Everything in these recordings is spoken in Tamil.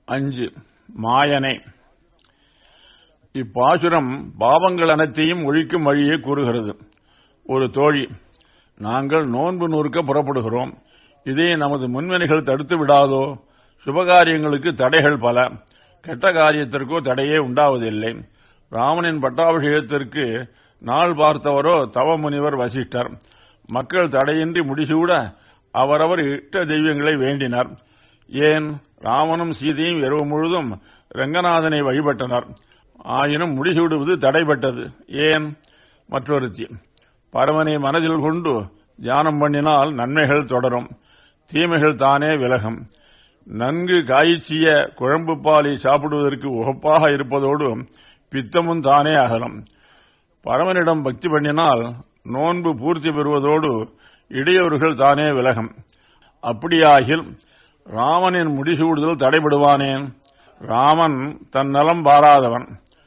அஞ்சு மாயனை இப்பாசுரம் பாவங்கள் அனைத்தையும் ஒழிக்கும் வழியை கூறுகிறது ஒரு தோழி நாங்கள் நோன்பு நூறுக்க புறப்படுகிறோம் இதை நமது முன்வினைகள் தடுத்து விடாதோ சுபகாரியங்களுக்கு தடைகள் பல கெட்ட காரியத்திற்கோ தடையே உண்டாவதில்லை ராமனின் பட்டாபிஷேகத்திற்கு நாள் பார்த்தவரோ தவமுனிவர் வசிஷ்டர் மக்கள் தடையின்றி முடிசூட அவரவர் இட்ட தெய்வங்களை வேண்டினர் ஏன் ராமனும் சீதையும் இரவு முழுதும் ரங்கநாதனை வழிபட்டனர் ஆயினும் முடிசூடுவது தடைபட்டது ஏன் மற்றொருத்தி பரமனை மனதில் கொண்டு தியானம் பண்ணினால் நன்மைகள் தொடரும் தீமைகள் தானே விலகும் நன்கு காய்ச்சிய குழம்பு பாலை சாப்பிடுவதற்கு உகப்பாக இருப்பதோடு பித்தமும் தானே அகலும் பரமனிடம் பக்தி பண்ணினால் நோன்பு பூர்த்தி பெறுவதோடு இடையூறுகள் தானே விலகும் அப்படியாகில் ராமனின் முடிசூடுதல் தடைபடுவானேன் ராமன் தன் நலம் பாராதவன்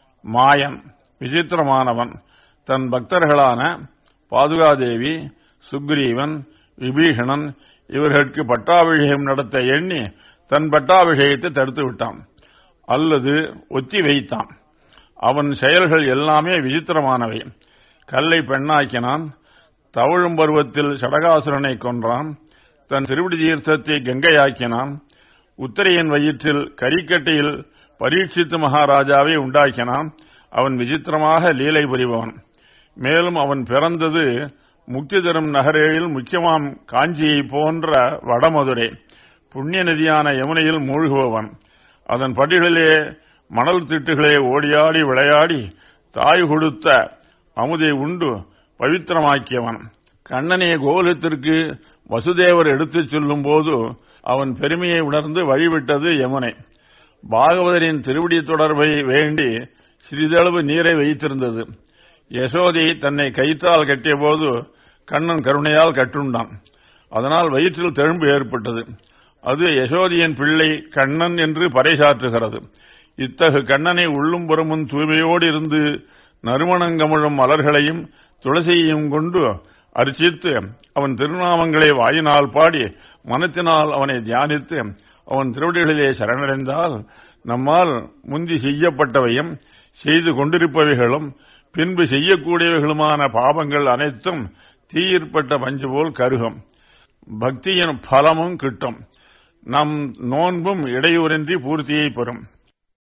மாயன் விசித்திரமானவன் தன் பக்தர்களான பாதுகாதேவி சுக்ரீவன் விபீஷணன் இவர்களுக்கு பட்டாபிஷேகம் நடத்த எண்ணி தன் பட்டாபிஷேகத்தை தடுத்து விட்டான் அல்லது ஒத்தி வைத்தான் அவன் செயல்கள் எல்லாமே விசித்திரமானவை கல்லை பெண்ணாக்கினான் தவழும் பருவத்தில் சடகாசுரனை கொன்றான் தன் திருவிடி தீர்த்தத்தை கங்கையாக்கினான் உத்தரையின் வயிற்றில் கரிக்கட்டையில் பரீட்சித்து மகாராஜாவை உண்டாக்கினான் அவன் விசித்திரமாக லீலை புரிபவன் மேலும் அவன் பிறந்தது முக்தி தரும் நகரில் முக்கியமாம் காஞ்சியை போன்ற வடமதுரை புண்ணிய நதியான யமுனையில் மூழ்குபவன் அதன் படிகளிலே மணல் திட்டுகளே ஓடியாடி விளையாடி தாய் கொடுத்த அமுதை உண்டு பவித்திரமாக்கியவன் கண்ணனே கோகுலத்திற்கு வசுதேவர் எடுத்துச் சொல்லும் போது அவன் பெருமையை உணர்ந்து வழிவிட்டது யமுனை பாகவதரின் திருவடி தொடர்பை வேண்டி சிறிதளவு நீரை வைத்திருந்தது யசோதை தன்னை கயிற்றால் கட்டிய போது கண்ணன் கருணையால் கட்டுண்டான் அதனால் வயிற்றில் தெழும்பு ஏற்பட்டது அது யசோதியின் பிள்ளை கண்ணன் என்று பறைசாற்றுகிறது இத்தகு கண்ணனை உள்ளும் புறமும் தூய்மையோடு இருந்து நறுமணங்கமிழும் மலர்களையும் துளசியையும் கொண்டு அர்ச்சித்து அவன் திருநாமங்களை வாயினால் பாடி மனத்தினால் அவனை தியானித்து அவன் திருவடிகளிலே சரணடைந்தால் நம்மால் முந்தி செய்யப்பட்டவையும் செய்து கொண்டிருப்பவைகளும் பின்பு செய்யக்கூடியவைகளுமான பாவங்கள் அனைத்தும் தீயிற்பட்ட பஞ்சு போல் கருகும் பக்தியின் பலமும் கிட்டும் நம் நோன்பும் இடையூறின்றி பூர்த்தியை பெறும்